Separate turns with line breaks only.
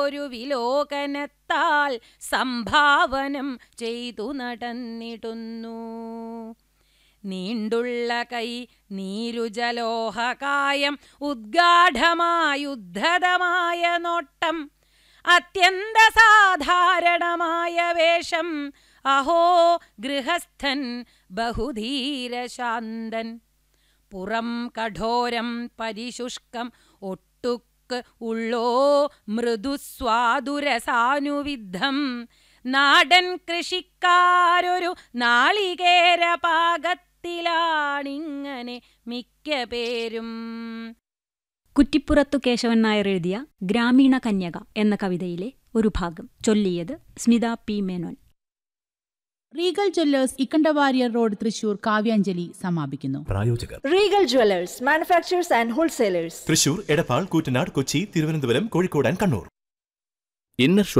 ഒരു വിലോകനത്താൽ സംഭാവനം ചെയ്തു നടന്നിടുന്നു നീണ്ടുള്ള കൈ നീരുജലോഹകായം ഉദ്ഗാഠമായുദ്ധതമായ നോട്ടം അത്യന്ത സാധാരണമായ വേഷം അഹോ ഗൃഹസ്ഥൻ ബഹുധീരശാന്തൻ പുറം കഠോരം പരിശുഷ്കം ഒട്ടുക്ക് ഉള്ളോ മൃദുസ്വാദുരസാനുവിദ്ധം നാടൻ കൃഷിക്കാരൊരു നാളികേര പാകത്തിലാണിങ്ങനെ മിക്ക പേരും
കുറ്റിപ്പുറത്തു കേശവൻ നായർ എഴുതിയ ഗ്രാമീണ കന്യക എന്ന കവിതയിലെ ഒരു ഭാഗം ചൊല്ലിയത് Smitha P Menon
Regal jewellers Ikkandawarrier road Thrissur Kavyanjali സമാപിക്കുന്നു
പ്രായോജകർ
Regal Jewelers, manufacturers and wholesalers.
Thrissur Edappal Koottanad Kochi Thiruvananthapuram Kozhikode and Kannur
inner